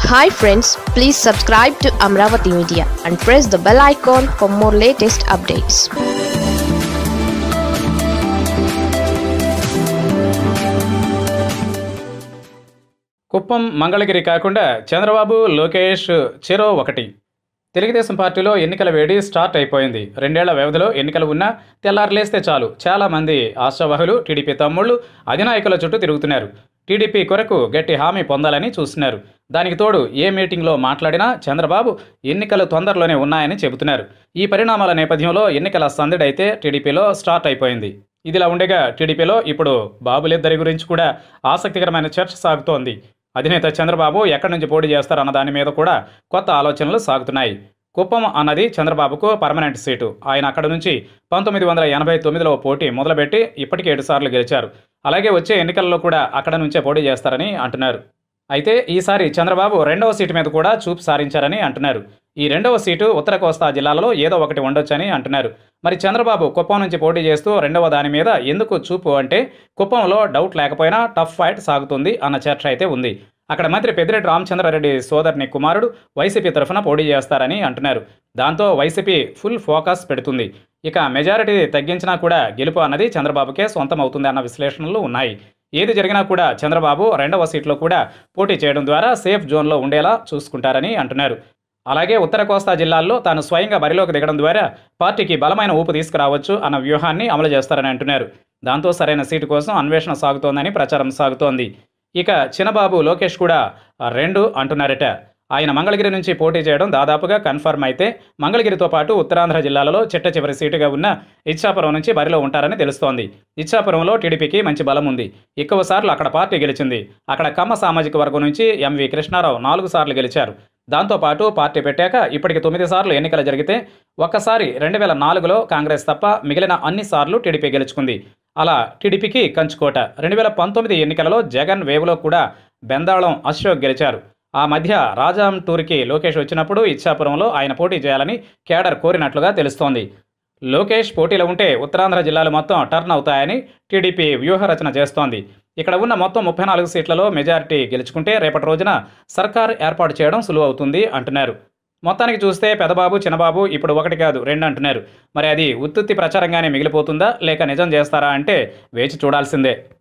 hi friends please subscribe to Amaravati media and press the bell icon for more latest updates Kuppam Mangalagiri కాకుండా చంద్రబాబు లోకేష్ చెరో ఒకటి తెలుగుదేశం పార్టీలో ఎన్నికల వేడి స్టార్ట్ అయిపోయింది రెండేళ్ల వ్యవధిలో ఎన్నికలు ఉన్నా తెల్లారులేస్తే చాలు చాలామంది ఆశావహులు టీడీపీ తమ్ముళ్ళు అధినాయకుల చుట్టూ తిరుగుతున్నారు టీడీపీ కొరకు గట్టి హామీ పొందాలని చూస్తున్నారు దానికి తోడు ఏ మీటింగ్లో మాట్లాడినా చంద్రబాబు ఎన్నికలు తొందరలోనే ఉన్నాయని చెబుతున్నారు ఈ పరిణామాల నేపథ్యంలో ఎన్నికల సందడైతే టీడీపీలో స్టార్ట్ అయిపోయింది ఇదిలా ఉండగా టీడీపీలో ఇప్పుడు బాబులిద్దరి గురించి కూడా ఆసక్తికరమైన చర్చ సాగుతోంది అధినేత చంద్రబాబు ఎక్కడి నుంచి పోటీ చేస్తారన్న దాని మీద కూడా కొత్త ఆలోచనలు సాగుతున్నాయి కుప్పం అన్నది చంద్రబాబుకు పర్మనెంట్ సీటు ఆయన అక్కడ నుంచి పంతొమ్మిది వందల ఎనభై తొమ్మిదిలో పోటీ మొదలుపెట్టి ఇప్పటికి ఏడు సార్లు గెలిచారు అలాగే వచ్చే ఎన్నికల్లో కూడా అక్కడ నుంచే పోటీ చేస్తారని అంటున్నారు అయితే ఈసారి చంద్రబాబు రెండవ సీటు మీద కూడా చూపు సారించారని అంటున్నారు ఈ రెండవ సీటు ఉత్తర కోస్తా జిల్లాలలో ఏదో ఒకటి ఉండొచ్చని అంటున్నారు మరి చంద్రబాబు కుప్పం నుంచి పోటీ చేస్తూ రెండవ దాని మీద ఎందుకు చూపు అంటే కుప్పంలో డౌట్ లేకపోయినా టఫ్ ఫైట్ సాగుతుంది అన్న చర్చ అయితే ఉంది అక్కడ మంత్రి పెద్దిరెడ్డి రామచంద్రారెడ్డి సోదరుని కుమారుడు వైసీపీ తరఫున పోటీ చేస్తారని అంటున్నారు దాంతో వైసీపీ ఫుల్ ఫోకస్ పెడుతుంది ఇక మెజారిటీ తగ్గించినా కూడా గెలుపు అన్నది చంద్రబాబుకే సొంతం అవుతుంది అన్న విశ్లేషణలు ఉన్నాయి ఏది జరిగినా కూడా చంద్రబాబు రెండవ సీట్లో కూడా పోటీ చేయడం ద్వారా సేఫ్ జోన్లో ఉండేలా చూసుకుంటారని అంటున్నారు అలాగే ఉత్తర కోస్తా జిల్లాల్లో తాను స్వయంగా బరిలోకి దిగడం ద్వారా పార్టీకి బలమైన ఊపు తీసుకురావచ్చు అన్న వ్యూహాన్ని అమలు చేస్తారని అంటున్నారు దాంతో సరైన సీటు కోసం అన్వేషణ సాగుతోందని ప్రచారం సాగుతోంది ఇక చిన్నబాబు లోకేష్ కూడా రెండు అంటున్నారట ఆయన మంగళగిరి నుంచి పోటీ చేయడం దాదాపుగా కన్ఫర్మ్ అయితే మంగళగిరితో పాటు ఉత్తరాంధ్ర జిల్లాలలో చిట్ట చివరి సీటుగా ఉన్న ఇచ్చాపురం నుంచి బరిలో ఉంటారని తెలుస్తోంది ఇచ్చాపురంలో టీడీపీకి మంచి బలం ఉంది ఎక్కువ సార్లు అక్కడ పార్టీ గెలిచింది అక్కడ కమ్మ సామాజిక వర్గం నుంచి ఎంవి కృష్ణారావు నాలుగు సార్లు గెలిచారు దాంతోపాటు పార్టీ పెట్టాక ఇప్పటికి తొమ్మిది సార్లు ఎన్నికలు జరిగితే ఒక్కసారి రెండు వేల నాలుగులో కాంగ్రెస్ తప్ప మిగిలిన అన్ని సార్లు టీడీపీ గెలుచుకుంది అలా టీడీపీకి కంచుకోట రెండు వేల పంతొమ్మిది ఎన్నికలలో జగన్ వేవ్లో కూడా బెందాళం అశోక్ గెలిచారు ఆ మధ్య రాజాం టూర్కి లోకేష్ వచ్చినప్పుడు ఇచ్చాపురంలో ఆయన పోటీ చేయాలని కేడర్ కోరినట్లుగా తెలుస్తోంది లోకేష్ పోటీలో ఉంటే ఉత్తరాంధ్ర జిల్లాలు మొత్తం టర్న్ అవుతాయని టీడీపీ వ్యూహరచన చేస్తోంది ఇక్కడ ఉన్న మొత్తం ముప్పై నాలుగు సీట్లలో మెజారిటీ గెలుచుకుంటే రేపటి రోజున సర్కార్ ఏర్పాటు చేయడం సులువు అవుతుంది అంటున్నారు మొత్తానికి చూస్తే పెదబాబు చిన్నబాబు ఇప్పుడు ఒకటి కాదు రెండు అంటున్నారు మరి అది ఉత్తుత్తి ప్రచారంగానే మిగిలిపోతుందా లేక నిజం చేస్తారా అంటే వేచి చూడాల్సిందే